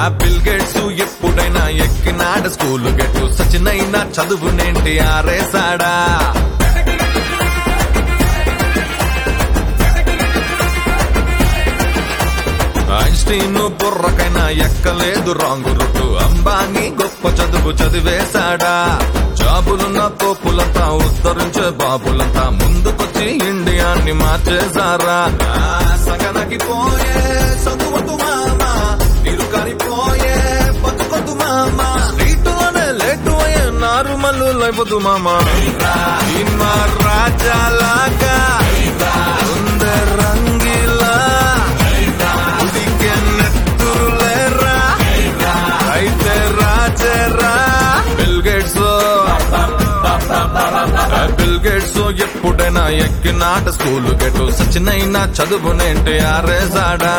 Bill Gates ఎప్పుడైనా ఎక్కినాడు school గెట్టు సచినైనా చదువునేంటి ఆరేసాడా ఐన్స్టీన్ బుర్రకైనా ఎక్కలేదు రాంగు రుట్టు అంబానీ గొప్ప చదువు చదివేశాడా జాబులున్న తోపులంతా ఉత్తరించే బాబులంతా ముందుకొచ్చి ఇండియాన్ని మార్చేశారా ఆ, సగనకి పోయే చదువద్దు మామ ఇరుకని పోయే బతుకొద్దు మామ స్ట్రీట్లోనే లేటు అయ్యే నారుమల్లు లేవద్దు మామ ఇమ్మా రాజాలాగా ఉందే రంగిలా ఉడికెన్నెత్తురులేరా అయితే రాజరా బిల్ గేట్స్ బిల్ గేట్స్ ఎప్పుడైనా ఎక్కినాట స్కూల్ గెటు సచినైనా చదువునేంటి ఆరేసాడా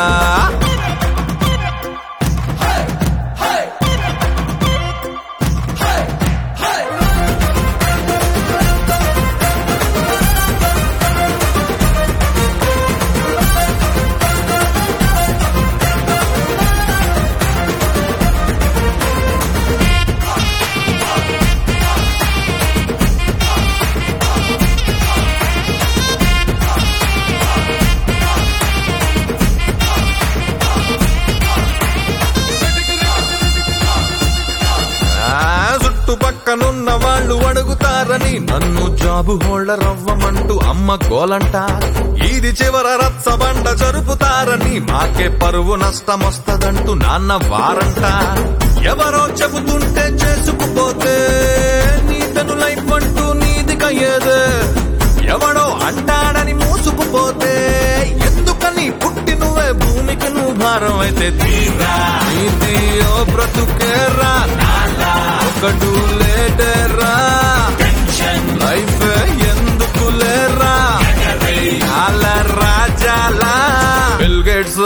ఆ, చుట్టుపక్కనున్న వాళ్ళు అడుగుతారని నన్ను జాబు హోల్డర్ అవ్వమంటూ అమ్మ గోలంట ఇది చివర రచ్చబండ జరుపుతారని మాకే పరువు నష్టమొస్తదంటూ నాన్న వారంట ఎవరో చెబుతుంటే చేసుకుపోతే నీ తను లైఫ్ అంటూ నీది కయ్యేదే ఎవడో అంటాడని మూసుకుపోతే ఎందుకని పుట్టి నువ్వే భూమికి నువ్వు భారం అయితే తీరా నీది ఓ బ్రతుకేరా ఒకడు లేటరా లైఫ్ ఎందుకు లేరా అల రాజాలా బిల్ గేట్స్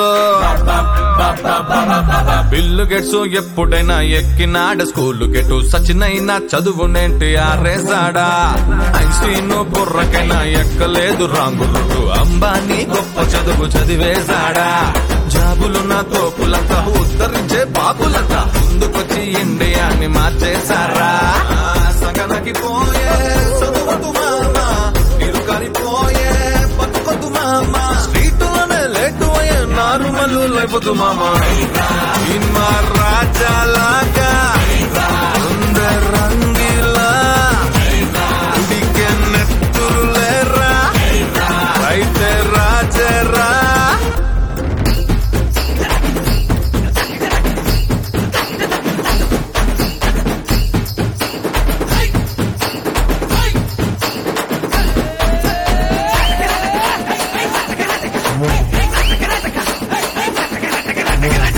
బిల్లు గెట్స్ ఎప్పుడైనా ఎక్కినాడు స్కూల్ గెటు సచినైనా చదువునేంటి ఆరేసాడా ఐన్స్టీన్ బుర్రకైనా ఎక్కలేదు రాంగు రుట్టు అంబానీ గొప్ప చదువు చదివేశాడా జాబులున్న తోపులంతా ఉత్తరించే బాబులంతా ముందుకొచ్చి ఇండియాని మార్చేశారా ఆ, సగనకి పోయే చదువద్దు మామ ఇరుకని పోయే బతుకొద్దు మామ స్ట్రీట్లోనే లేటు అయ్యే నారుమల్లు లేవద్దు మామ ఇమ్మా రాజాలాగా ఉందే రంగిలా ఉడికెన్నెత్తురులేరా అయితే రాజరా More.